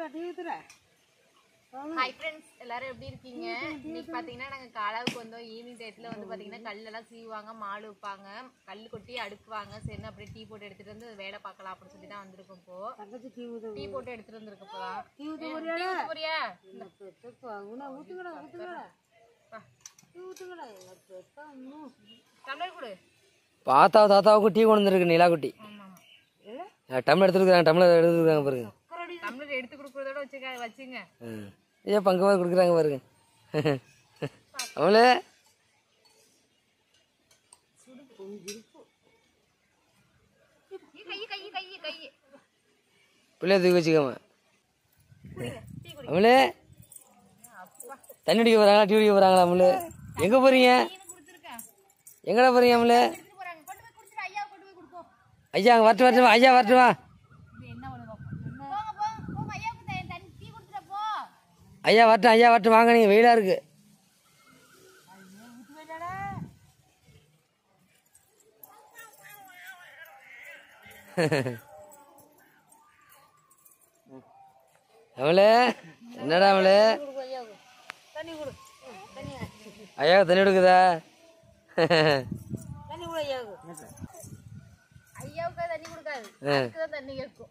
Hi friends எல்லாரும் எப்படி இருக்கீங்க இன்னைக்கு பாத்தீங்கன்னா நாங்க காலாவுக்கு வந்தோம் ஈவினிங் டயத்துல வந்து பாத்தீங்கன்னா கல்லெல்லாம் சீவாங்க மாடு வைப்பாங்க கல் கொட்டி அடுக்குவாங்க சரி அப்படியே டீ போட்டு எடுத்துட்டு வந்து வேலை பார்க்கலாம் அப்படின்னு சொல்லி தான் வந்திருக்கோம் இப்போ தங்கச்சி டீ ஊத்து டீ போட்டு எடுத்துட்டு வந்திருக்கோம் இப்போதான் டீ ஊத்து டீ போறியாடா ஊத்த போறியா இந்த பெத்தப்பா உன ஊத்துக்கடா ஊத்துக்கடா டீ ஊத்துக்கடா எங்க பெத்தா இன்னும் டம்ளர் கொடு பாத்தா தாத்தாவுக்கு டீ கொண்டு வந்துருக்கு நிலா குட்டி ஆமா ஆமா டம்ளர் எடுத்துருக்காங்க டம்ளர் எடுத்துருக்காங்க பாருங்க டம்ளர் எடுத்து கொடுக்கறதோட வச்சுக்க வச்சுங்க ம். ஏ பங்கு மாதிரி கொடுக்குறாங்க பாருங்க அவளே கை கை கை கை பிள்ளைய தூக்கி வச்சுக்காம அவளே தண்ணி அடிக்க போறாங்களா டீ குடிக்க போறாங்களா அவளு எங்க போறீங்க கொடுத்துருக்கேன் எங்கடா போறீங்க அவளு எடுத்துட்டு போறாங்க கொண்டு போய் கொடுத்துரு ஐயா கொண்டு போய் கொடுப்போம் ஐயா அங்க வரட்டு வரட்டுமா ஐயா வரட்டுமா இது என்ன ஒண்ணு போங்க போங்க போங்க ஐயாவுக்கு த- தண்ணி டீ கொடுத்துட்டு போ ஐயா வரட்டும் ஐயா வரட்டும் வாங்க நீங்க வெயிலா இருக்கு அவளே என்னடா அவளே தண்ணி கொடு ம், தண்ணி ஐயாவுக்கு தண்ணி கொடுக்குதா தண்ணி கொடு ஐயாவுக்கு ஐயாவுக்கு தண்ணி கொடுக்காது ஆ. அதுக்குதான் தண்ணி கேட்கும்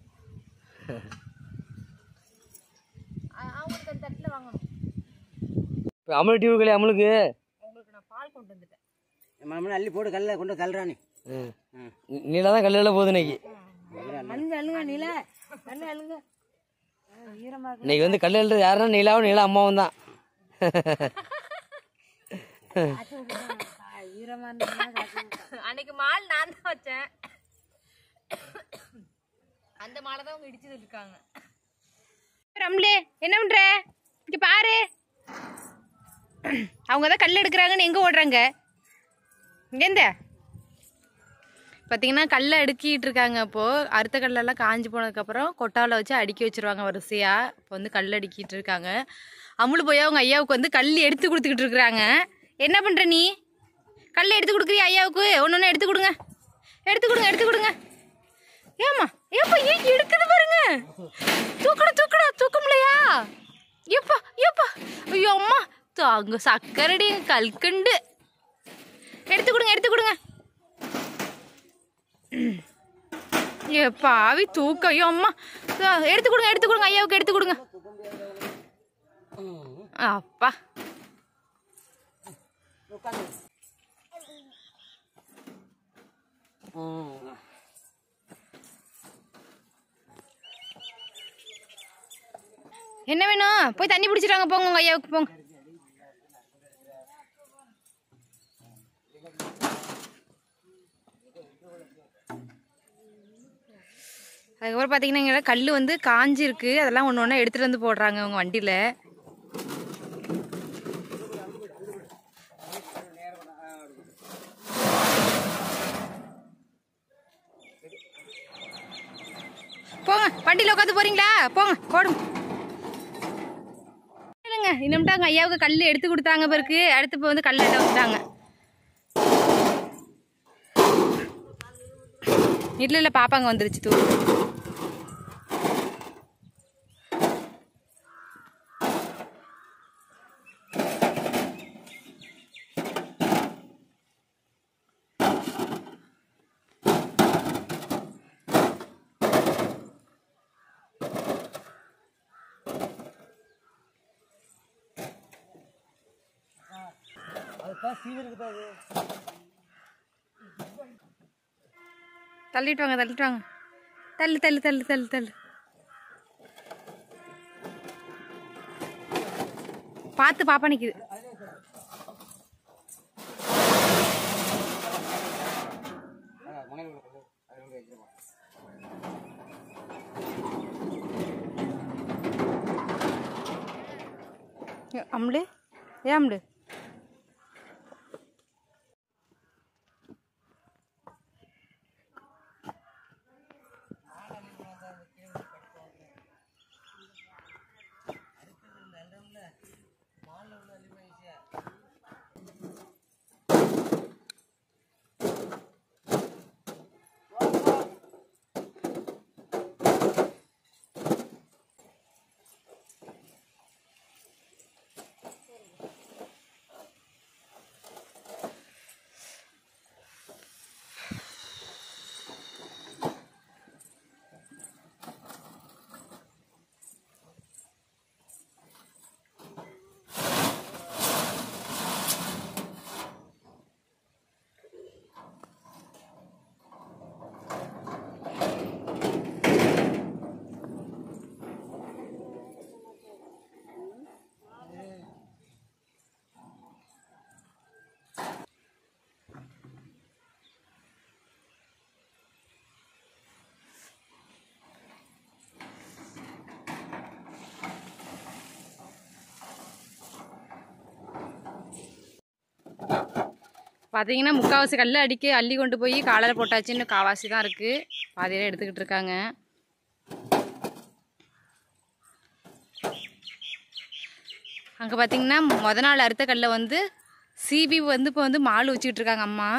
அ- அவங்களுக்கு அந்த தட்டில் வாங்கணும் இப்போ அமுல் டீ கொடுக்கலையா அமுலுக்கு உங்களுக்கு நான் பால் கொண்டு வந்துட்டேன் மம்மி அள்ளி போட்டு கல்ல கொண்டு கல்றானி நீலா தான் கல்லில் போகுது இன்னைக்கு மண்ணு அழுங்க நில தண்ணி அழுங்க ஆ, ஈரமா இருக்கு இன்னைக்கு வந்து கல் எழுறது யாருன்னா நீலாவும் நீலா அம்மாவும் தான் ஆ, ஈரமா இருந்தா காசு கொடுத்தா. அன்னைக்கு மால் நான் தான் வச்சேன் அந்த மாலை தான் அவங்க இடிச்சு இருக்காங்க ரம்லே என்ன பண்ற இங்க பாரு அவங்க தான் கல் எடுக்கிறாங்கன்னு எங்க ஓடுறாங்க எந்த பார்த்தீங்கன்னா கல்லை அடுக்கிட்டு இருக்காங்க இப்போ அறுத்த கல்லெல்லாம் காஞ்சி போனதுக்கப்புறம் கொட்டாவில் வச்சு அடுக்கி வச்சிருவாங்க வரிசையா இப்போ வந்து கல் அடுக்கிட்டு இருக்காங்க அமுல் போய் அவங்க ஐயாவுக்கு வந்து கல் எடுத்து கொடுத்துக்கிட்டு இருக்கிறாங்க என்ன பண்ற நீ கல் எடுத்து கொடுக்குறியா ஐயாவுக்கு ஒன்று ஒன்று எடுத்து கொடுங்க எடுத்து கொடுங்க எடுத்து கொடுங்க ஏம்மா ஏப்பா ஏன் எடுக்குது பாருங்க தூக்கடா தூக்கடா தூக்க முடியலையா ஏப்பா ஏப்பா ஐயோ அம்மா து- அங்க சக்கரடி கல்கண்டு எடுத்து கொடுங்க எடுத்து கொடுங்க ஏ பாவி தூக்கம் ஐயோ அம்மா ஆ, எடுத்து கொடுங்க எடுத்து கொடுங்க ஐயாவுக்கு எடுத்து கொடுங்க அப்பா என்ன வேணும் போய் தண்ணி பிடிச்சிட்டாங்க போங்க உங்க ஐயாவுக்கு போங்க அதுக்கப்புறம் பார்த்தீங்கன்னா இங்கே கல் வந்து காஞ்சிருக்கு அதெல்லாம் ஒன்று ஒன்றா எடுத்துகிட்டு வந்து போடுறாங்க அவங்க வண்டியில் போங்க வண்டியில் உட்காந்து போறீங்களா போங்க போடுங்க இல்லைங்க இன்னும்ட்டாங்க ஐயாவுக்கு கல் எடுத்து கொடுத்தாங்க பிறகு அடுத்து இப்போ வந்து கல் எட்ட வச்சுட்டாங்க இல்லை இல்லை பாப்பாங்க வந்துருச்சு தூ தள்ளிட்டு வாங்க தள்ளிட்டு வாங்க தள்ளு தள்ளு தள்ளு தள்ளு தள்ளு பார்த்து பாப்பா நிக்குது அம்டு ஏன் அம்டு பார்த்தீங்கன்னா முக்காவாசி கல் அடிக்க அள்ளி கொண்டு போய் காலையில் போட்டாச்சு இன்னும் காவாசி தான் இருக்குது பாதியில எடுத்துக்கிட்டு இருக்காங்க அங்கே பார்த்தீங்கன்னா முத நாள் அறுத்த கல்லை வந்து சிபி வந்து இப்போ வந்து மால் வச்சுக்கிட்டு இருக்காங்க அம்மா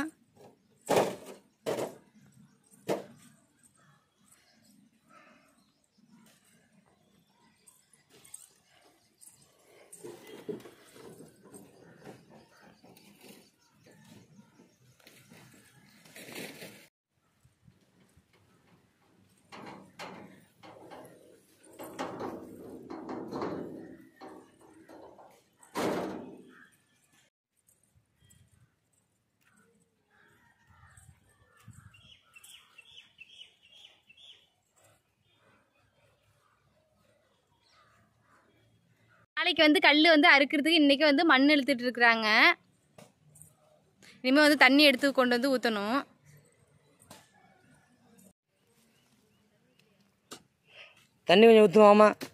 நாளைக்கு வந்து கல் வந்து அறுக்கிறதுக்கு இன்றைக்கி வந்து மண் இழுத்துட்டு இருக்கிறாங்க இனிமேல் வந்து தண்ணி எடுத்து கொண்டு வந்து ஊற்றணும் தண்ணி கொஞ்சம் ஊற்றுவாமா